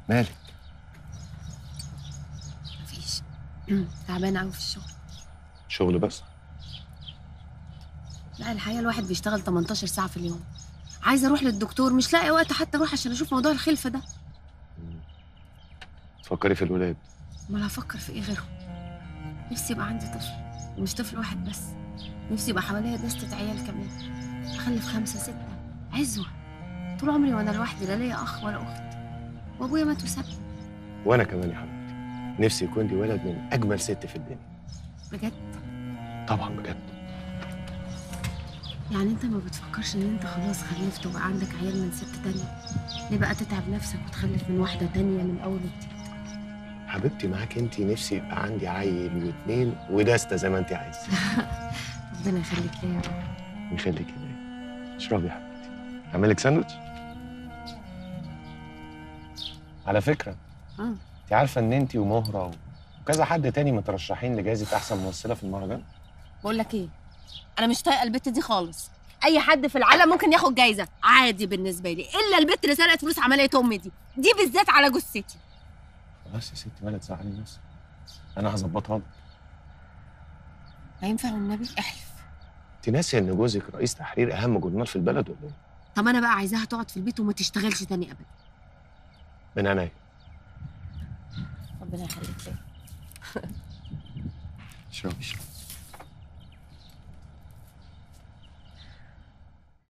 مالك مفيش تعبانه قوي في الشغل شغل بس لا الحقيقه الواحد بيشتغل 18 ساعه في اليوم عايزه اروح للدكتور مش لاقي وقت حتى اروح عشان اشوف موضوع الخلفه ده تفكري في الولاد امال هفكر في ايه غيرهم نفسي يبقى عندي طفل ومش طفل واحد بس نفسي يبقى حواليا دستة عيال كمان اخلف خمسه سته عزوه طول عمري وانا لوحدي لا ليا اخ ولا اخت وابويا مات وسابني وانا كمان يا حبيبتي نفسي يكون لي ولد من اجمل ست في الدنيا بجد طبعا بجد يعني انت ما بتفكرش ان انت خلاص خلفت وبقى عندك عيال من ست تانية ليه بقى تتعب نفسك وتخلف من واحدة تانية من أول وجديد حبيبتي معاك انت نفسي يبقى عندي عيل واثنين ودستة زي ما انت عايزه ربنا يخليك ليا يا رب يخليك ليا اشربي يا حبيبتي اعمل لك ساندوتش على فكره اه انت عارفه ان انت ومهره وكذا حد تاني مترشحين لجائزه احسن ممثله في المهرجان بقول لك ايه انا مش طايقه البت دي خالص اي حد في العالم ممكن ياخد جايزه عادي بالنسبه لي الا البت اللي سرقت فلوس عمليه امي دي دي بالذات على جثتي خلاص يا ستي ولا تزعلي نفسك انا هظبطها لك ما ينفع والنبي احلف انت ناسيه ان جوزك رئيس تحرير اهم جورنال في البلد ولا ايه طب انا بقى عايزاها تقعد في البيت وما تشتغلش تاني ابدا من عينيا ربنا يخليك ليا اشربي اشربي